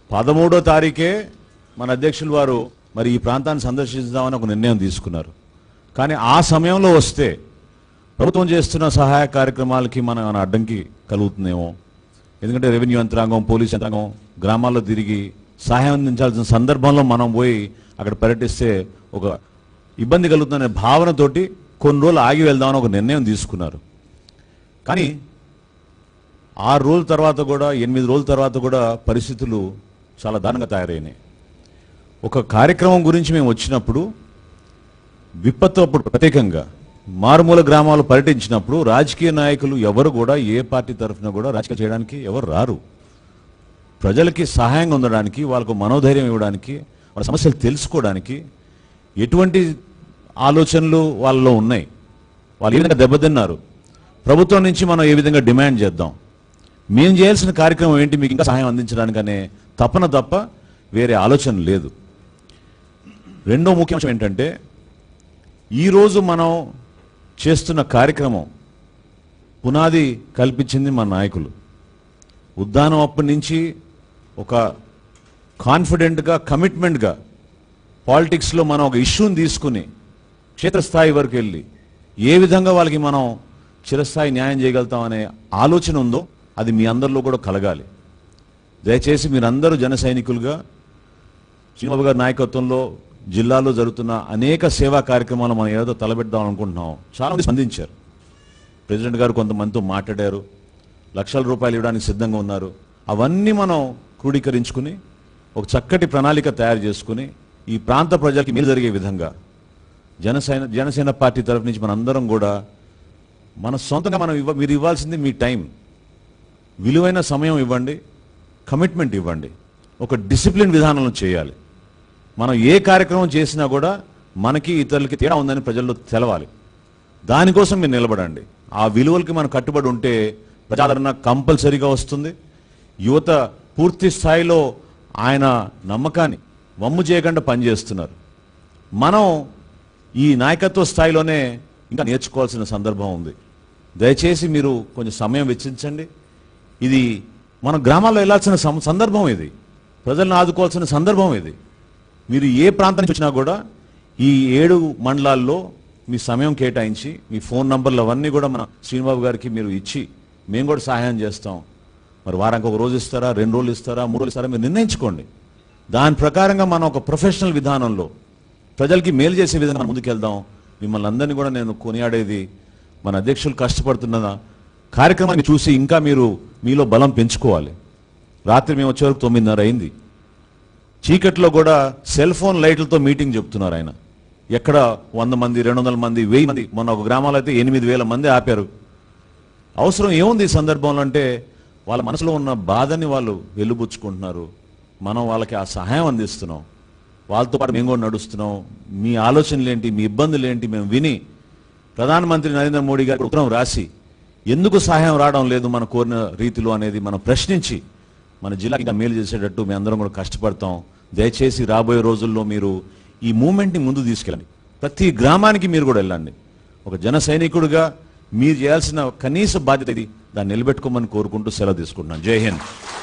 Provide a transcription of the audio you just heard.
పదమూడో తారీఖే మన అధ్యక్షులు వారు మరి ఈ ప్రాంతాన్ని సందర్శించుదామని ఒక నిర్ణయం తీసుకున్నారు కానీ ఆ సమయంలో వస్తే ప్రభుత్వం చేస్తున్న సహాయ కార్యక్రమాలకి మన మన అడ్డంకి కలుగుతుందేమో ఎందుకంటే రెవెన్యూ యంత్రాంగం పోలీస్ యంత్రాంగం గ్రామాల్లో తిరిగి సహాయం అందించాల్సిన సందర్భంలో మనం పోయి అక్కడ పర్యటిస్తే ఒక ఇబ్బంది కలుగుతుందనే భావనతోటి కొన్ని రోజులు ఆగి వెళ్దామని ఒక నిర్ణయం తీసుకున్నారు కానీ ఆరు రోజుల తర్వాత కూడా ఎనిమిది రోజుల తర్వాత కూడా పరిస్థితులు చాలా దారుణంగా తయారైనాయి ఒక కార్యక్రమం గురించి మేము వచ్చినప్పుడు విపత్తు అప్పుడు ప్రత్యేకంగా మారుమూల గ్రామాలు పర్యటించినప్పుడు రాజకీయ నాయకులు ఎవరు కూడా ఏ పార్టీ తరఫున కూడా రాజకీయం చేయడానికి ఎవరు రారు ప్రజలకి సహాయంగా ఉండడానికి వాళ్ళకు మనోధైర్యం ఇవ్వడానికి వాళ్ళ సమస్యలు తెలుసుకోవడానికి ఎటువంటి ఆలోచనలు వాళ్ళలో ఉన్నాయి వాళ్ళు ఏ విధంగా దెబ్బతిన్నారు ప్రభుత్వం నుంచి మనం ఏ విధంగా డిమాండ్ చేద్దాం మేము చేయాల్సిన కార్యక్రమం ఏంటి మీకు ఇంకా సహాయం అందించడానికి అనే తపన తప్ప వేరే ఆలోచన లేదు రెండో ముఖ్య అంశం ఏంటంటే ఈరోజు మనం చేస్తున్న కార్యక్రమం పునాది కల్పించింది మన నాయకులు ఉద్దానం అప్పటి నుంచి ఒక కాన్ఫిడెంట్గా కమిట్మెంట్గా పాలిటిక్స్లో మనం ఒక ఇష్యూని తీసుకుని క్షేత్రస్థాయి వరకు వెళ్ళి ఏ విధంగా వాళ్ళకి మనం చిరస్థాయి న్యాయం చేయగలుగుతాం అనే ఆలోచన ఉందో అది మీ అందరిలో కూడా కలగాలి దయచేసి మీరందరూ జన సైనికులుగా శ్రీబాబు గారి నాయకత్వంలో జిల్లాలో జరుగుతున్న అనేక సేవా కార్యక్రమాలు మనం ఏదో తలబెడదాం అనుకుంటున్నాం చాలా మంది స్పందించారు ప్రెసిడెంట్ గారు కొంతమందితో మాట్లాడారు లక్షల రూపాయలు ఇవ్వడానికి సిద్ధంగా ఉన్నారు అవన్నీ మనం క్రోడీకరించుకుని ఒక చక్కటి ప్రణాళిక తయారు చేసుకుని ఈ ప్రాంత ప్రజలకి మేలు జరిగే విధంగా జనసేన జనసేన పార్టీ తరఫు నుంచి మనందరం కూడా మన సొంతంగా మనం ఇవ్వ మీరు ఇవ్వాల్సింది మీ టైం విలువైన సమయం ఇవ్వండి కమిట్మెంట్ ఇవ్వండి ఒక డిసిప్లిన్ విధానంలో చేయాలి మనం ఏ కార్యక్రమం చేసినా కూడా మనకి ఇతరులకి తేడా ఉందని ప్రజల్లో తెలవాలి దానికోసం మీరు నిలబడండి ఆ విలువలకి మనం కట్టుబడి ఉంటే ప్రజాదరణ కంపల్సరీగా వస్తుంది యువత పూర్తి స్థాయిలో ఆయన నమ్మకాన్ని వమ్ము చేయకుండా పనిచేస్తున్నారు మనం ఈ నాయకత్వ స్థాయిలోనే ఇంకా నేర్చుకోవాల్సిన సందర్భం ఉంది దయచేసి మీరు కొంచెం సమయం వెచ్చించండి ఇది మన గ్రామాల్లో వెళ్ళాల్సిన సం- సందర్భం ఇది ప్రజలను ఆదుకోవాల్సిన సందర్భం ఇది మీరు ఏ ప్రాంతం నుంచి వచ్చినా కూడా ఈ ఏడు మండలాల్లో మీ సమయం కేటాయించి మీ ఫోన్ నంబర్లు అవన్నీ కూడా మన శ్రీనిబాబు గారికి మీరు ఇచ్చి మేము కూడా సహాయం చేస్తాం మరి వారానికి ఒక రోజు ఇస్తారా రెండు రోజులు ఇస్తారా మూడు రోజులు ఇస్తారా మీరు నిర్ణయించుకోండి దాని ప్రకారంగా మనం ఒక ప్రొఫెషనల్ విధానంలో ప్రజలకి మేలు చేసే విధంగా మనం ముందుకెళ్దాం మిమ్మల్ని అందరినీ కూడా నేను కొనియాడేది మన అధ్యక్షులు కష్టపడుతున్న కార్యక్రమాన్ని చూసి ఇంకా మీరు మీలో బలం పెంచుకోవాలి రాత్రి మేము వచ్చే వరకు తొమ్మిదిన్నర అయింది చీకట్లో కూడా సెల్ ఫోన్ లైట్లతో మీటింగ్ చెప్తున్నారు ఆయన ఎక్కడ వంద మంది రెండు వందల మంది వెయ్యి మంది మొన్న ఒక గ్రామాల్లో అయితే ఎనిమిది వేల మంది ఆపారు అవసరం ఏముంది ఈ సందర్భంలో అంటే వాళ్ళ మనసులో ఉన్న బాధని వాళ్ళు వెలుబుచ్చుకుంటున్నారు మనం వాళ్ళకి ఆ సహాయం అందిస్తున్నాం వాళ్ళతో పాటు మేము కూడా నడుస్తున్నాం మీ ఆలోచనలు ఏంటి మీ ఇబ్బందులు ఏంటి మేము విని ప్రధానమంత్రి నరేంద్ర మోడీ గారికి ఉత్తరం రాసి ఎందుకు సహాయం రావడం లేదు మన కోరిన రీతిలో అనేది మనం ప్రశ్నించి మన జిల్లాకి ఇంకా మేలు చేసేటట్టు మేము అందరం కూడా కష్టపడతాం దయచేసి రాబోయే రోజుల్లో మీరు ఈ మూమెంట్ని ముందు తీసుకెళ్ళండి ప్రతి గ్రామానికి మీరు కూడా వెళ్ళండి ఒక జన సైనికుడిగా మీరు చేయాల్సిన కనీస బాధ్యత ఇది దాన్ని నిలబెట్టుకోమని కోరుకుంటూ సెలవు తీసుకుంటున్నాను జై హింద్